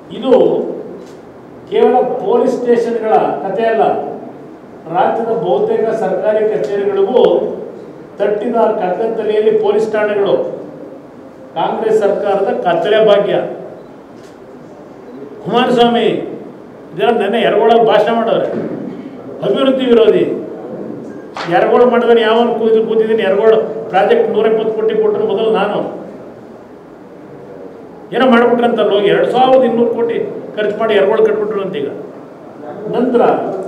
ಇದು ಕೇವಲ ಪೊಲೀಸ್ ಸ್ಟೇಷನ್ಗಳ ಕಥೆ ಅಲ್ಲ ರಾಜ್ಯದ ಬಹುತೇಕ ಸರ್ಕಾರಿ ಕಚೇರಿಗಳಿಗೂ ತಟ್ಟಿದ ಕಗ್ಗತ್ತಲೆಯಲ್ಲಿ ಪೊಲೀಸ್ ಠಾಣೆಗಳು ಕಾಂಗ್ರೆಸ್ ಸರ್ಕಾರದ ಕತ್ತಲೆ ಭಾಗ್ಯ ಕುಮಾರಸ್ವಾಮಿ ಇದರ ನೆನ್ನೆ ಎರಗೋಳಲ್ಲಿ ಭಾಷಣ ಮಾಡವ್ರೆ ಅಭಿವೃದ್ಧಿ ವಿರೋಧಿ ಎರಗೋಳು ಮಾಡಿದ್ರೆ ಯಾವನು ಕೂತು ಕೂತಿದ್ದೀನಿ ಎರಗೋಳು ಪ್ರಾಜೆಕ್ಟ್ ನೂರ ಇಪ್ಪತ್ತು ಕೋಟಿ ಕೊಟ್ಟರು ಮೊದಲು ನಾನು ಏನೋ ಮಾಡ್ಬಿಟ್ರಂತಲ್ಲ ಹೋಗಿ ಎರಡು ಸಾವಿರದ ಇನ್ನೂರು ಕೋಟಿ ಖರ್ಚು ಮಾಡಿ ಎರಗೋಳು ಕಟ್ಬಿಟ್ರು ಅಂತ ಈಗ ನಂತರ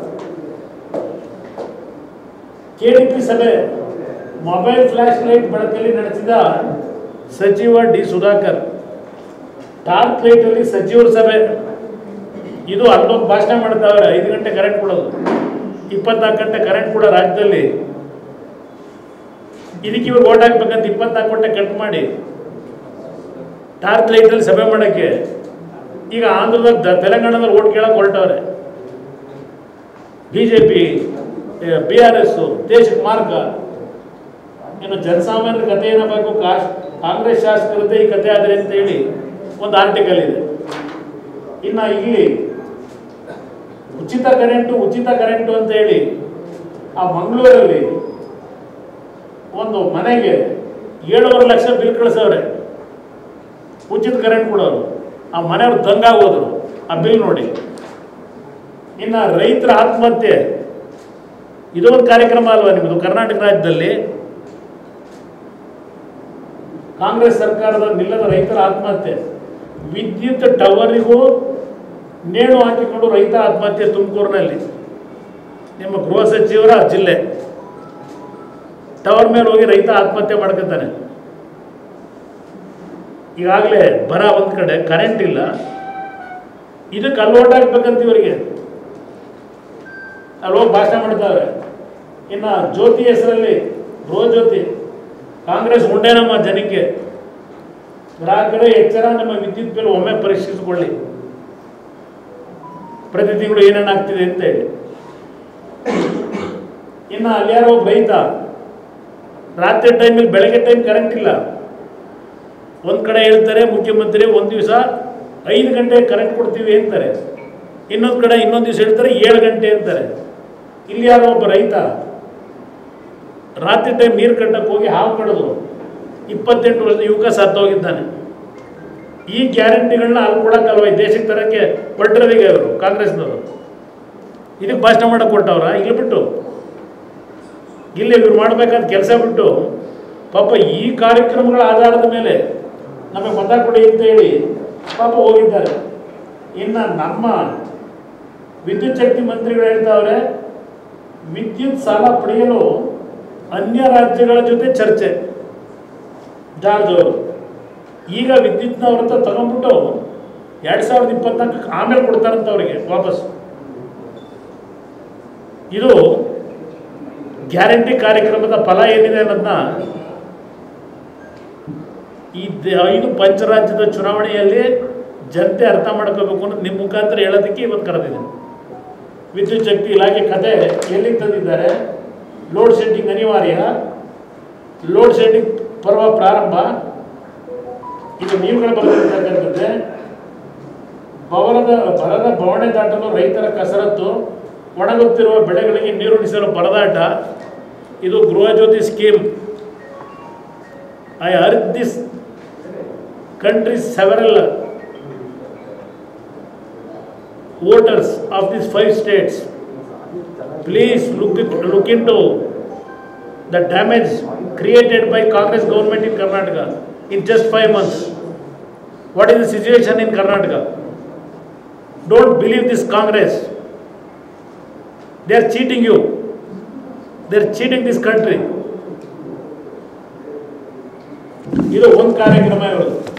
ಕೆ ಡಿ ಪಿ ಸಭೆ ಮೊಬೈಲ್ ಫ್ಲಾಶ್ ಲೈಟ್ ಬೆಳಕಲ್ಲಿ ನಡೆಸಿದ ಸಚಿವ ಡಿ ಸುಧಾಕರ್ ಟಾರ್ಕ್ ಲೈಟಲ್ಲಿ ಸಚಿವರ ಸಭೆ ಇದು ಅಲ್ಲೊಂದು ಭಾಷಣ ಮಾಡ್ತಾವ್ರೆ ಐದು ಗಂಟೆ ಕರೆಂಟ್ ಕೊಡೋದು ಇಪ್ಪತ್ನಾಲ್ಕು ಗಂಟೆ ಕರೆಂಟ್ ಕೂಡ ರಾಜ್ಯದಲ್ಲಿ ಇದಕ್ಕೆ ಇವಾಗ ಓಟ್ ಹಾಕ್ಬೇಕಂತ ಇಪ್ಪತ್ನಾಲ್ಕು ಗಂಟೆ ಕಟ್ ಮಾಡಿ ಟಾರ್ಕ್ ಲೈಟಲ್ಲಿ ಸಭೆ ಮಾಡೋಕ್ಕೆ ಈಗ ಆಂಧ್ರದಾಗ ದ- ತೆಲಂಗಾಣದಲ್ಲಿ ಓಟ್ ಕೇಳಕ್ಕೆ ಹೊರಟವ್ರೆ B J P B R S ದೇಶಕ್ಕೆ ಮಾರ್ಗ ಇನ್ನು ಜನಸಾಮಾನ್ಯರ ಕಥೆ ಏನಬೇಕು ಕಾಶ್ ಕಾಂಗ್ರೆಸ್ ಶಾಸಕರದ್ದೇ ಈ ಕಥೆ ಆದರೆ ಅಂತ ಹೇಳಿ ಒಂದು ಆರ್ಟಿಕಲ್ ಇದೆ ಇನ್ನು ಇಲ್ಲಿ ಉಚಿತ ಕರೆಂಟು ಉಚಿತ ಕರೆಂಟು ಅಂತ ಹೇಳಿ ಆ ಮಂಗಳೂರಲ್ಲಿ ಒಂದು ಮನೆಗೆ ಏಳುವರೆ ಲಕ್ಷ ಬಿಲ್ ಕಳಿಸವ್ರೆ ಉಚಿತ ಕರೆಂಟ್ ಕೊಡೋರು ಆ ಮನೆಯವ್ರು ದಂಗಾಗೋದ್ರು ಆ ಬಿಲ್ ನೋಡಿ ಇನ್ನು ರೈತರ ಆತ್ಮಹತ್ಯೆ ಇದೊಂದು ಕಾರ್ಯಕ್ರಮ ಅಲ್ವಾ ನಿಮ್ಮದು ಕರ್ನಾಟಕ ರಾಜ್ಯದಲ್ಲಿ ಕಾಂಗ್ರೆಸ್ ಸರ್ಕಾರದ ನಿಲ್ಲದ ರೈತರ ಆತ್ಮಹತ್ಯೆ ವಿದ್ಯುತ್ ಟವರಿಗೂ ನೇಣು ಹಾಕಿಕೊಂಡು ರೈತ ಆತ್ಮಹತ್ಯೆ ತುಮಕೂರಿನಲ್ಲಿ ನಿಮ್ಮ ಗೃಹ ಸಚಿವರ ಜಿಲ್ಲೆ ಟವರ್ ಮೇಲೆ ಹೋಗಿ ರೈತ ಆತ್ಮಹತ್ಯೆ ಮಾಡ್ಕೊತಾನೆ ಈಗಾಗಲೇ ಬರ ಒಂದು ಕಡೆ ಕರೆಂಟ್ ಇಲ್ಲ ಇದಕ್ಕೆ ಅಲೋಟ್ ಆಗ್ಬೇಕಂತ ಇವರಿಗೆ ಅಲ್ಲಿ ಹೋಗಿ ಭಾಷಣ ಮಾಡ್ತಾವ್ರೆ ಇನ್ನು ಜ್ಯೋತಿ ಹೆಸರಲ್ಲಿ ಗೃಹ ಜ್ಯೋತಿ ಕಾಂಗ್ರೆಸ್ ಉಂಡೆ ನಮ್ಮ ಜನಕ್ಕೆ ಗ್ರಾಹಕರೇ ಎಚ್ಚರ ನಮ್ಮ ವಿದ್ಯುತ್ ಬಿಲ್ ಒಮ್ಮೆ ಪರೀಕ್ಷಿಸಿಕೊಳ್ಳಿ ಪ್ರತಿ ತಿಂಗಳು ಏನೇನು ಆಗ್ತಿದೆ ಅಂತ ಹೇಳಿ ಇನ್ನು ಅಲ್ಯಾರೋ ಒಬ್ಬ ರೈತ ರಾತ್ರಿ ಟೈಮಲ್ಲಿ ಬೆಳಗ್ಗೆ ಟೈಮ್ ಕರೆಂಟ್ ಇಲ್ಲ ಒಂದು ಕಡೆ ಹೇಳ್ತಾರೆ ಮುಖ್ಯಮಂತ್ರಿ ಒಂದು ದಿವಸ ಐದು ಗಂಟೆ ಕರೆಂಟ್ ಕೊಡ್ತೀವಿ ಅಂತಾರೆ ಇನ್ನೊಂದು ಕಡೆ ಇನ್ನೊಂದು ದಿವಸ ಹೇಳ್ತಾರೆ ಏಳು ಗಂಟೆ ಅಂತಾರೆ ಇಲ್ಲಿ ಯಾರೋ ಒಬ್ಬ ರೈತ ರಾತ್ರಿ ಟೈಮ್ ನೀರು ಕಟ್ಟಕ್ಕೆ ಹೋಗಿ ಹಾವು ಕಡಿದು ಇಪ್ಪತ್ತೆಂಟು ವರ್ಷದ ಯುವಕ ಸತ್ತೋಗಿದ್ದಾನೆ ಈ ಗ್ಯಾರಂಟಿಗಳನ್ನ ಅಲ್ಲಿ ಕೊಡಕ್ಕಲ್ವ ಈ ದೇಶಕ್ಕೆ ತರಕ್ಕೆ ಹೊರಟಿರೋದಿಗೆ ಅವರು ಕಾಂಗ್ರೆಸ್ನವರು ಇದಕ್ಕೆ ಭಾಷಣ ಮಾಡಕ್ಕೆ ಕೊಟ್ಟವ್ರ ಇಲ್ಲಿ ಬಿಟ್ಟು ಇಲ್ಲಿ ಇವ್ರು ಮಾಡಬೇಕಾದ ಕೆಲಸ ಬಿಟ್ಟು ಪಾಪ ಈ ಕಾರ್ಯಕ್ರಮಗಳ ಆಧಾರದ ಮೇಲೆ ನಮಗೆ ಮತ ಕೊಡಿ ಅಂತ ಹೇಳಿ ಪಾಪ ಹೋಗಿದ್ದಾರೆ ಇನ್ನು ನಮ್ಮ ವಿದ್ಯುತ್ ಶಕ್ತಿ ಮಂತ್ರಿಗಳು ಹೇಳ್ತಾವ್ರೆ ವಿದ್ಯುತ್ ಸಾಲ ಪಡೆಯಲು ಅನ್ಯ ರಾಜ್ಯಗಳ ಜೊತೆ ಚರ್ಚೆ ಜಾರ್ಜ್ ಅವರು ಈಗ ವಿದ್ಯುತ್ನ ಅವ್ರ ಹತ್ರ ತಗೊಂಡ್ಬಿಟ್ಟು ಎರಡು ಸಾವಿರದ ಇಪ್ಪತ್ನಾಲ್ಕಕ್ಕೆ ಆಮೇಲೆ ಕೊಡ್ತಾರಂತ ಅವರಿಗೆ ವಾಪಸ್ ಇದು ಗ್ಯಾರಂಟಿ ಕಾರ್ಯಕ್ರಮದ ಫಲ ಏನಿದೆ ಅನ್ನೋದನ್ನ ಈ ದ- ಐದು ಪಂಚರಾಜ್ಯದ ಚುನಾವಣೆಯಲ್ಲಿ ಜನತೆ ಅರ್ಥ ಮಾಡ್ಕೋಬೇಕು ಅನ್ನೋದು ನಿಮ್ಮ ಮುಖಾಂತರ ಹೇಳೋದಕ್ಕೆ ಇವತ್ತು ಕರೆದಿದೆ ವಿದ್ಯುತ್ ಶಕ್ತಿ ಇಲಾಖೆ ಕತೆ ಎಲ್ಲಿಗೆ ತಂದಿದ್ದಾರೆ ಲೋಡ್ ಶೆಡ್ಡಿಂಗ್ ಅನಿವಾರ್ಯ ಲೋಡ್ ಶೆಡ್ಡಿಂಗ್ ಪರ್ವ ಪ್ರಾರಂಭ ಇದು ನೀವುಗಳು ಬರೆದಿರ್ತಕ್ಕಂಥದ್ದೇ ಬವರದ ಬರದ ಬವಣೆ ದಾಟಲು ರೈತರ ಕಸರತ್ತು ಒಣಗುತ್ತಿರುವ ಬೆಳೆಗಳಿಗೆ ನೀರುಣಿಸಲು ಪರದಾಟ ಇದು Gruha Jyothi scheme I urge this country several voters of this five states please look look into the damage created by Congress government in Karnataka in just five months. What is the situation in Karnataka? Don't believe this Congress. They are cheating you. They are cheating this country. ಇದು ಒಂದು ಕಾರ್ಯಕ್ರಮ ಇರೋದು